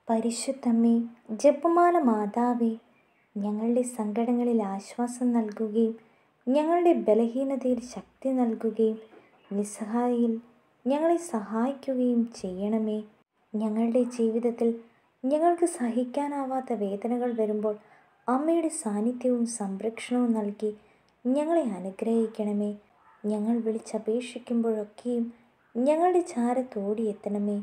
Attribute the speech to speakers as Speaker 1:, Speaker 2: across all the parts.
Speaker 1: പരിശുദ്ധമ്മേ ജപമാല മാതാവേ ഞങ്ങളുടെ സങ്കടങ്ങളിൽ ആശ്വാസം നൽകുകയും ഞങ്ങളുടെ ബലഹീനതയിൽ ശക്തി നൽകുകയും നിസ്സഹായയിൽ ഞങ്ങളെ സഹായിക്കുകയും ചെയ്യണമേ ഞങ്ങളുടെ ജീവിതത്തിൽ ഞങ്ങൾക്ക് സഹിക്കാനാവാത്ത വേദനകൾ വരുമ്പോൾ അമ്മയുടെ സാന്നിധ്യവും സംരക്ഷണവും നൽകി ഞങ്ങളെ അനുഗ്രഹിക്കണമേ ഞങ്ങൾ വിളിച്ചപേക്ഷിക്കുമ്പോഴൊക്കെയും ഞങ്ങളുടെ ചാരത്തോടിയെത്തണമേ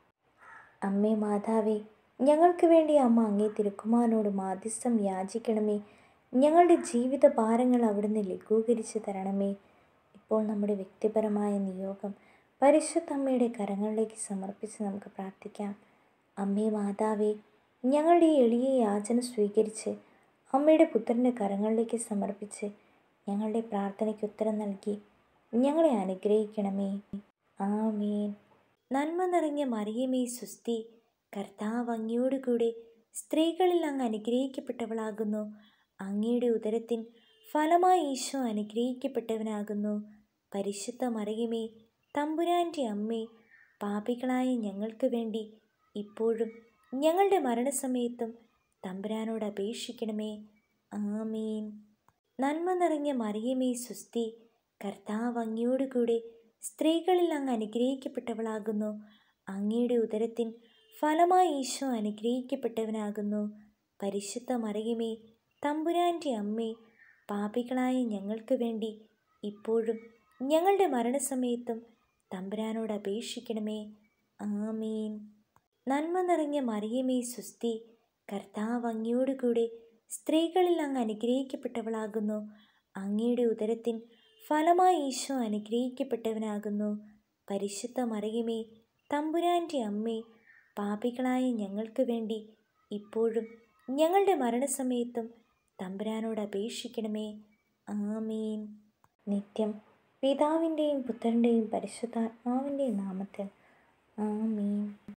Speaker 1: അമ്മേ മാതാവേ ഞങ്ങൾക്ക് വേണ്ടി അമ്മ അങ്ങേ തിരുക്കുമാരനോട് മാധ്യസ്ഥം യാചിക്കണമേ ഞങ്ങളുടെ ജീവിത ഭാരങ്ങൾ അവിടുന്ന് ലഘൂകരിച്ച് തരണമേ ഇപ്പോൾ നമ്മുടെ വ്യക്തിപരമായ നിയോഗം പരിശുദ്ധ അമ്മയുടെ കരങ്ങളിലേക്ക് സമർപ്പിച്ച് നമുക്ക് പ്രാർത്ഥിക്കാം അമ്മേ മാതാവേ ഞങ്ങളുടെ ഈ എളിയ യാചന സ്വീകരിച്ച് അമ്മയുടെ പുത്രൻ്റെ കരങ്ങളിലേക്ക് സമർപ്പിച്ച് ഞങ്ങളുടെ പ്രാർത്ഥനയ്ക്ക് ഉത്തരം നൽകി ഞങ്ങളെ അനുഗ്രഹിക്കണമേ ആമേൻ നന്മ നിറഞ്ഞ മറിയമേ സുസ്തി കർത്താവ് അങ്ങയോടുകൂടെ സ്ത്രീകളിൽ അങ്ങ് അനുഗ്രഹിക്കപ്പെട്ടവളാകുന്നു അങ്ങയുടെ ഉദരത്തിൻ ഫലമായി ഈശോ അനുഗ്രഹിക്കപ്പെട്ടവനാകുന്നു പരിശുദ്ധ മറിയമേ തമ്പുരാൻ്റെ അമ്മേ പാപികളായ ഞങ്ങൾക്ക് വേണ്ടി ഇപ്പോഴും ഞങ്ങളുടെ മരണസമയത്തും തമ്പുരാനോട് അപേക്ഷിക്കണമേ ആമീൻ നന്മ നിറഞ്ഞ മറിയമേ സുസ്തി കർത്താവ് അങ്ങയോടുകൂടെ സ്ത്രീകളിൽ അങ്ങ് അനുഗ്രഹിക്കപ്പെട്ടവളാകുന്നു അങ്ങയുടെ ഉദരത്തിൻ ഫലമായി ഈശോ അനുഗ്രഹിക്കപ്പെട്ടവനാകുന്നു പരിശുദ്ധ മറിയമേ തമ്പുരാൻ്റെ അമ്മേ പാപികളായ ഞങ്ങൾക്ക് വേണ്ടി ഇപ്പോഴും ഞങ്ങളുടെ മരണസമയത്തും തമ്പുരാനോട് അപേക്ഷിക്കണമേ ആമീൻ നന്മ നിറഞ്ഞ മറിയമേ സുസ്തി കർത്താവ് അങ്ങയോടുകൂടെ സ്ത്രീകളിൽ അങ്ങ് അനുഗ്രഹിക്കപ്പെട്ടവളാകുന്നു അങ്ങയുടെ ഉദരത്തിൻ ഫലമായി ഈശോ അനുഗ്രഹിക്കപ്പെട്ടവനാകുന്നു പരിശുദ്ധ മറിയമേ തമ്പുരാൻ്റെ അമ്മേ പാപികളായ ഞങ്ങൾക്ക് വേണ്ടി ഇപ്പോഴും ഞങ്ങളുടെ മരണസമയത്തും തമ്പുരാനോട് അപേക്ഷിക്കണമേ ആമീൻ നിത്യം പിതാവിൻ്റെയും പുത്രൻ്റെയും പരിശുദ്ധാത്മാവിൻ്റെയും നാമത്തിൽ ആമീൻ